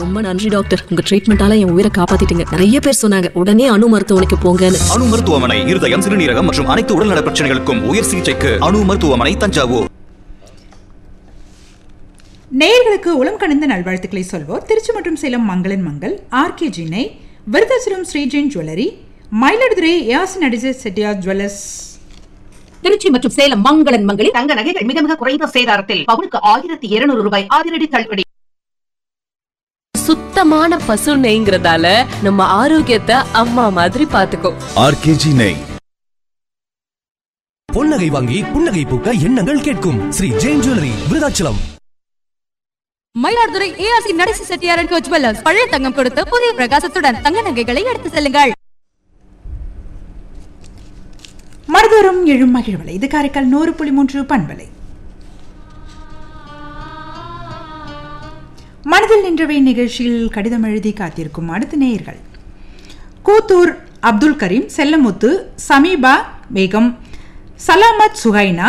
ரொம்ப நன்றி டாக்டர் உங்க ட்ரீட்மெண்டால என் உயிரை காப்பாத்திட்டீங்க நிறைய பேர் சொன்னாங்க உடனே அணு மருத்துவமனைக்கு போங்கன்னு அணு மருத்துவமனை இருதயம் சிறுநீரகம் மற்றும் அனைத்து உடல்நல பிரச்சனைகளுக்கும் உயர் சிகிச்சைக்கு அணு மருத்துவமனை தஞ்சாவூர் நேயர்களுக்கு உளம் கணிந்த நல்வாழ்த்துக்களை சொல்வோர் திருச்சி மற்றும் சேலம் மங்களன் மங்கள் ஆர்கே ஜினை விருதாச்சலம் ஸ்ரீஜெயின் ஜுவல்லரி மயிலாடுதுறை யாசின் அடிஜ செட்டியார் ஜுவல்லர்ஸ் திருச்சி மற்றும் சேலம் மங்களன் மங்களில் தங்க நகைகள் மிக மிக குறைந்த சேதாரத்தில் பவுனுக்கு ஆயிரத்தி இருநூறு ரூபாய் அதிரடி தள்ளுபடி சுத்தமான பசு நெய்ங்கிறதால நம்ம ஆரோக்கியத்தை அம்மா மாதிரி பாத்துக்கோ ஆர்கேஜி நெய் பொன்னகை வாங்கி புன்னகை பூக்க எண்ணங்கள் கேட்கும் ஸ்ரீ ஜெயின் ஜுவல்லரி விருதாச்சலம் மயிலாடுதுறை ஏஆர்சி நடேசி செட்டியாரன் கோ ஜுவல்லர்ஸ் பழைய தங்கம் கொடுத்து புதிய பிரகாசத்துடன் தங்க நகைகளை எடுத்து செல்லுங்கள் மருதூரம் எழும் மகிழ்வலை இது காரைக்கால் நூறு புள்ளி மூன்று பண்பலை மனதில் நின்றவை நிகழ்ச்சியில் கடிதம் எழுதி காத்திருக்கும் அடுத்த நேயர்கள் கூத்தூர் அப்துல் கரீம் செல்லமுத்து சமீபா பேகம் சலாமத் சுஹைனா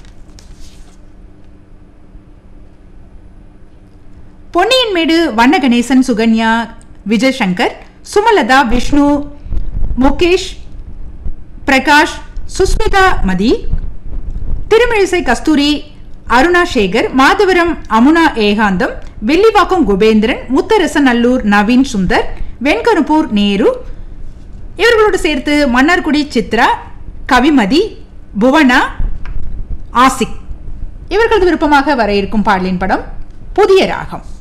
பொன்னியின்மேடு வண்ண கணேசன் சுகன்யா விஜய் சங்கர் சுமலதா விஷ்ணு முகேஷ் பிரகாஷ் சுஸ்மிதா மதி திருமிழிசை கஸ்தூரி அருணா சேகர் மாதவரம் அமுனா ஏகாந்தம் வில்லிவாக்கம் குபேந்திரன் முத்தரசநல்லூர் நவீன் சுந்தர் வெண்கருப்பூர் நேரு இவர்களோடு சேர்த்து மன்னார்குடி சித்ரா கவிமதி புவனா ஆசிக் இவர்களது விருப்பமாக வர இருக்கும் பாடலின் படம் புதிய ராகம்